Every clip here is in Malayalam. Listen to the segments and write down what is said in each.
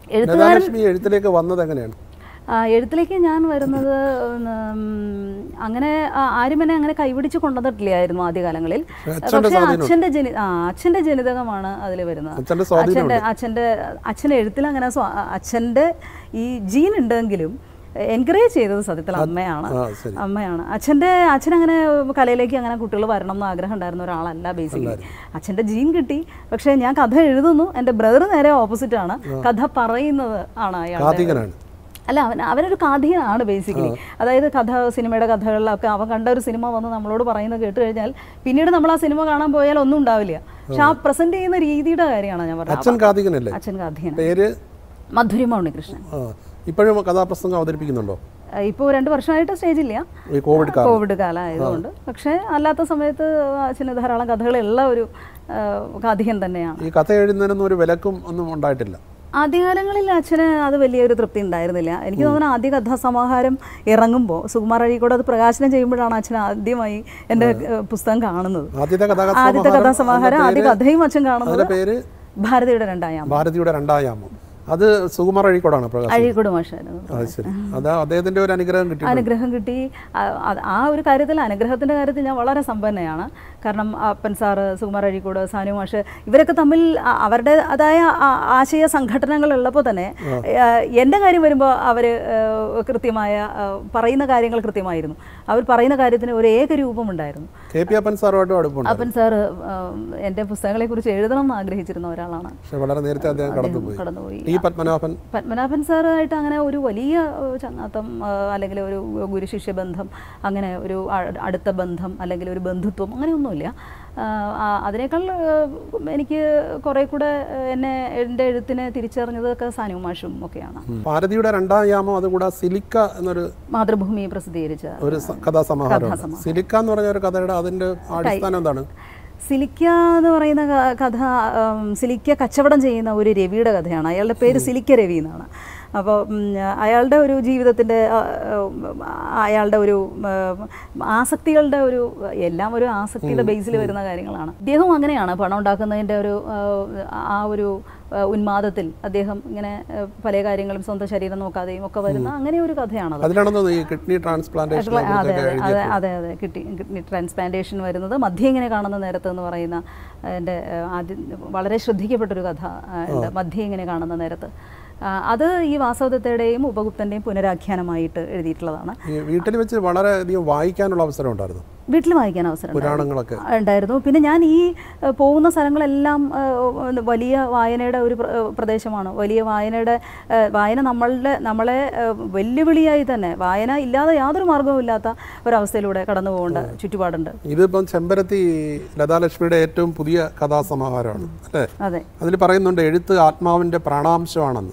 എഴുത്തുകാരൻ ലതാലക്ഷ്മി എഴുത്തിലേക്ക് വന്നത് എങ്ങനെയാണ് ആ, എഴുത്തിലേക്ക് ഞാൻ വരുന്നത് ഉം, അങ്ങനെ ആ, ആരും എന്നെ അങ്ങനെ കൈപിടിച്ച് കൊണ്ടുവന്നിട്ടില്ലായിരുന്നു ആദ്യകാലങ്ങളിൽ അച്ഛന്റെ പക്ഷേ അച്ഛൻ്റെ ജനി ആ അച്ഛൻ്റെ ജനിതകമാണ് അതിൽ വരുന്നത് അച്ഛന്റെ സ്വാധീനം അച്ഛൻ്റെ അച്ഛൻ്റെ അച്ഛൻ്റെ എഴുത്തിൽ അങ്ങനെ സ്വാ- അച്ഛൻ്റെ ഈ ജീൻ ഉണ്ടെങ്കിലും എൻകറേജ് ചെയ്തത് സത്യത്തിൽ അമ്മയാണ് ആ ശരി അമ്മയാണ് അച്ഛൻ്റെ അച്ഛൻ അങ്ങനെ കലയിലേക്ക് അങ്ങനെ കുട്ടികൾ വരണം എന്ന് ആഗ്രഹം ഉണ്ടായിരുന്ന ഒരാളല്ല ബേസിക്കലി അച്ഛൻ്റെ ജീൻ കിട്ടി പക്ഷേ ഞാൻ കഥ എഴുതുന്നു എൻ്റെ ബ്രദർ നേരെ ഓപ്പോസിറ്റ് ആണ് കഥ പറയുന്നത് ആണ് അയാൾ കാതികനാണ് അല്ല അവൻ അവനൊരു കാഥികനാണ് ബേസിക്കലി അതായത് കഥ സിനിമയുടെ കഥകളിലൊക്കെ അവൻ കണ്ട ഒരു സിനിമ വന്ന് നമ്മളോട് പറയുന്നത് കേട്ട് കഴിഞ്ഞാൽ പിന്നീട് നമ്മൾ ആ സിനിമ കാണാൻ പോയാൽ ഒന്നും ഉണ്ടാവില്ല പക്ഷെ ആ പ്രസന്റ് ചെയ്യുന്ന രീതിയുടെ കാര്യമാണ് ഞാൻ പറഞ്ഞത് അച്ഛൻ കാതികനല്ലേ അച്ഛൻ കാഥികൻ പേര് മധുരിമ ഉണ്ണികൃഷ്ണൻ ആ ഇപ്പോഴും കഥാപ്രസംഗം അവതരിപ്പിക്കുന്നുണ്ടോ ഇപ്പോൾ രണ്ട് വർഷമായിട്ട് സ്റ്റേജില്ല ഈ കോവിഡ് കാലം കോവിഡ് കാലം ആയതുകൊണ്ട് പക്ഷേ അല്ലാത്ത സമയത്ത് അച്ഛന് ധാരാളം കഥകളുള്ള ഒരു ആ, കാഥികൻ തന്നെയാണ് ഈ കഥ എഴുതുന്നതിനൊന്നും ഒരു വിലക്കും ഒന്നും ഉണ്ടായിട്ടില്ല ആദ്യകാലങ്ങളിൽ അച്ഛന് അത് വലിയൊരു തൃപ്തി ഉണ്ടായിരുന്നില്ല എനിക്ക് തോന്നുന്നു ആദ്യ കഥാസമാഹാരം ഇറങ്ങുമ്പോൾ സുകുമാർ അഴീക്കോട് അത് പ്രകാശനം ചെയ്യുമ്പോഴാണ് അച്ഛൻ ആദ്യമായി എൻ്റെ ഏഹ്, പുസ്തകം കാണുന്നത് ആദ്യത്തെ ആദ്യത്തെ കഥാസമാഹാരം കഥാസമാഹാരം ആദ്യ കഥയും അച്ഛൻ കാണുന്നത് അതിന്റെ പേര് ഭാരതിയുടെ രണ്ടായാം ഭാരതിയുടെ രണ്ടായാമം അത് സുകുമാർ അഴീക്കോടാണ് പ്രകാശം അഴീക്കോട് മാഷായിരുന്നു അത് ശരി അത് അദ്ദേഹത്തിന്റെ ഒരു അനുഗ്രഹം കിട്ടി അനുഗ്രഹം കിട്ടി ആ, അത് ആ ഒരു കാര്യത്തിൽ അനുഗ്രഹത്തിൻ്റെ കാര്യത്തിൽ ഞാൻ വളരെ സമ്പന്നയാണ് കാരണം അപ്പൻ സാറ് സുകുമാർ അഴീക്കോട് സാനു മാഷ് ഇവരൊക്കെ തമ്മിൽ ആ- അവരുടെ അതായ ആ- ആശയ സംഘടനകൾ ഉള്ളപ്പോൾ തന്നെ ആ, എൻ്റെ കാര്യം വരുമ്പോൾ അവർ കൃത്യമായ ആ, പറയുന്ന കാര്യങ്ങൾ കൃത്യമായിരുന്നു അവർ പറയുന്ന കാര്യത്തിന് ഒരു ഏകരൂപമുണ്ടായിരുന്നു കെ പി അപ്പൻ സാറുമായിട്ടും അടുപ്പുണ്ട് അപ്പൻ സാറ് ആ, എൻ്റെ പുസ്തകങ്ങളെക്കുറിച്ച് എഴുതണം എന്ന് ആഗ്രഹിച്ചിരുന്ന ഒരാളാണ് പക്ഷെ വളരെ നേരത്തെ അദ്ദേഹം കടന്നുപോയി കടന്നുപോയി ടി പത്മനാഭൻ പത്മനാഭൻ സാറുമായിട്ട് അങ്ങനെ ഒരു വലിയ ഏഹ്, ചങ്ങാത്തം ആ, അല്ലെങ്കിൽ ഒരു ഗുരു ശിഷ്യ ബന്ധം അങ്ങനെ ഒരു അ- അടുത്ത ബന്ധം അല്ലെങ്കിൽ ഒരു ബന്ധുത്വം അങ്ങനെയൊന്നുമില്ല ആ, ആ, അതിനേക്കാൾ ഏഹ്, എനിക്ക് കുറേ കൂടെ ഏഹ്, എന്നെ എൻ്റെ എഴുത്തിനെ തിരിച്ചറിഞ്ഞതൊക്കെ സാനു മാഷും ഒക്കെയാണ് ഭാരതിയുടെ രണ്ടാം യാമം അതുകൂടാതെ സിലിക്ക എന്നൊരു മാതൃഭൂമി പ്രസിദ്ധീകരിച്ച ഒരു സ- കഥാസമാഹാരം സിലിക്ക എന്ന് പറഞ്ഞ ഒരു കഥയുടെ അതിന്റെ അടിസ്ഥാനം എന്താണ് സിലിക്ക എന്ന് പറയുന്ന ക- കഥ ഉം, സിലിക്ക കച്ചവടം ചെയ്യുന്ന ഒരു രവിയുടെ കഥയാണ് അയാളുടെ പേര് സിലിക്ക രവി എന്നാണ് അപ്പോൾ ഉം, അയാളുടെ ഒരു ജീവിതത്തിൻ്റെ ആ, ഉം, അയാളുടെ ഒരു ഉം, ആസക്തികളുടെ ഒരു എല്ലാം ഒരു ആസക്തിയുടെ ബേസിൽ വരുന്ന കാര്യങ്ങളാണ് അദ്ദേഹവും അങ്ങനെയാണ് പണം ഉണ്ടാക്കുന്നതിൻ്റെ ഒരു ആ, ആ ഒരു ആ, ഉന്മാദത്തിൽ അദ്ദേഹം ഇങ്ങനെ ആ, പല കാര്യങ്ങളും സ്വന്തം ശരീരം നോക്കാതെയും ഒക്കെ വരുന്ന അങ്ങനെ ഒരു കഥയാണത് അതിലാണെന്ന് തോന്നുന്നു ഈ കിഡ്നി ട്രാൻസ്പ്ലാന്റേഷൻ അതെ അതെ അതെ അതെ അതെ കിട്ടി കിഡ്നി ട്രാൻസ്പ്ലാന്റേഷൻ വരുന്നത് മധ്യ ഇങ്ങനെ കാണുന്ന നേരത്ത് എന്ന് പറയുന്ന എൻ്റെ ആദ്യം വളരെ ശ്രദ്ധിക്കപ്പെട്ടൊരു കഥ ആ, ഉണ്ട് മധ്യ ഇങ്ങനെ കാണുന്ന നേരത്ത് ആ, അത് ഈ വാസവദത്തയുടെയും ഉപഗുപ്തൻ്റെയും പുനരാഖ്യാനമായിട്ട് എഴുതിയിട്ടുള്ളതാണ് ഈ വീട്ടിൽ വെച്ച് വളരെയധികം വായിക്കാനുള്ള അവസരം ഉണ്ടായിരുന്നു വീട്ടിൽ വായിക്കാൻ അവസരം ഉണ്ടായിരുന്നു. പുരാണങ്ങളൊക്കെ ഉണ്ടായിരുന്നു പിന്നെ ഞാൻ ഈ ഏഹ്, പോകുന്ന സ്ഥലങ്ങളെല്ലാം ഏഹ്, വലിയ വായനയുടെ ഒരു പ്ര- ഏഹ്, പ്രദേശമാണ് വലിയ വായനയുടെ ഏഹ്, വായന നമ്മളുടെ നമ്മളെ ഏഹ്, വെല്ലുവിളിയായി തന്നെ വായന ഇല്ലാതെ യാതൊരു മാർഗവും ഇല്ലാത്ത ഒരവസ്ഥയിലൂടെ കടന്നു പോകേണ്ട ചുറ്റുപാടുണ്ട് ഇതിപ്പം ചെമ്പരത്തി ലതാലക്ഷ്മിയുടെ ഏറ്റവും പുതിയ കഥാസമാഹാരമാണ് അല്ലേ അതെ അതിൽ പറയുന്നുണ്ട് എഴുത്ത് ആത്മാവിൻ്റെ പ്രാണാംശമാണെന്ന്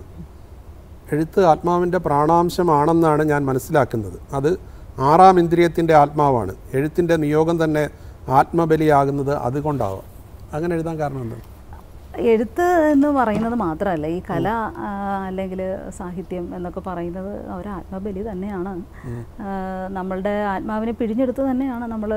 എഴുത്ത് ആത്മാവിൻ്റെ പ്രാണാംശമാണെന്നാണ് ഞാൻ മനസ്സിലാക്കുന്നത് അത് ആറാം ഇന്ദ്രിയത്തിൻ്റെ ആത്മാവാണ് എഴുത്തിൻ്റെ നിയോഗം തന്നെ ആത്മബലിയാകുന്നത് അതുകൊണ്ടാവാം അങ്ങനെ എഴുതാൻ കാരണം എന്താണ് എഴുത്ത് എന്ന് പറയുന്നത് മാത്രമല്ല ഈ കല അല്ലെങ്കിൽ സാഹിത്യം എന്നൊക്കെ പറയുന്നത് ഒരു ആത്മബലി തന്നെയാണ് ആ, നമ്മളുടെ ആത്മാവിനെ പിഴിഞ്ഞെടുത്ത് തന്നെയാണ് നമ്മൾ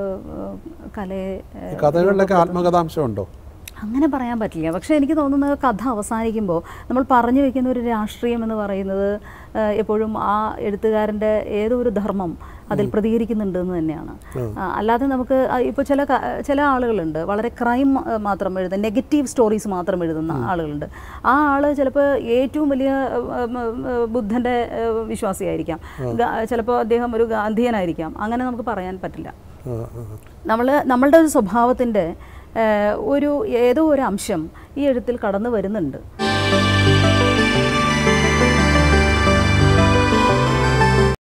കലയെ ഈ കഥകളിലൊക്കെ ആത്മകഥാംശം ഉണ്ടോ അങ്ങനെ പറയാൻ പറ്റില്ല പക്ഷേ എനിക്ക് തോന്നുന്നത് കഥ അവസാനിക്കുമ്പോൾ നമ്മൾ പറഞ്ഞു വെക്കുന്ന ഒരു രാഷ്ട്രീയം എന്ന് പറയുന്നത് ആ, എപ്പോഴും ആ എഴുത്തുകാരൻ്റെ ഏതോ ഒരു ധർമ്മം അതിൽ പ്രതികരിക്കുന്നുണ്ട് എന്ന് തന്നെയാണ് ആ, അല്ലാതെ നമുക്ക് ഇപ്പോൾ ചില ക- ചില ആളുകളുണ്ട് വളരെ ക്രൈം മാത്രം എഴുതുന്ന നെഗറ്റീവ് സ്റ്റോറീസ് മാത്രം എഴുതുന്ന ആളുകളുണ്ട് ആ ആൾ ചിലപ്പോൾ ഏറ്റവും വലിയ ബുദ്ധൻ്റെ വിശ്വാസിയായിരിക്കാം ചിലപ്പോൾ അദ്ദേഹം ഒരു ഗാന്ധിയനായിരിക്കാം അങ്ങനെ നമുക്ക് പറയാൻ പറ്റില്ല ആ, ആ. നമ്മൾ നമ്മളുടെ ഒരു സ്വഭാവത്തിൻ്റെ ഏഹ്, ഒരു ഏതോ ഒരു അംശം ഈ എഴുത്തിൽ കടന്നു വരുന്നുണ്ട്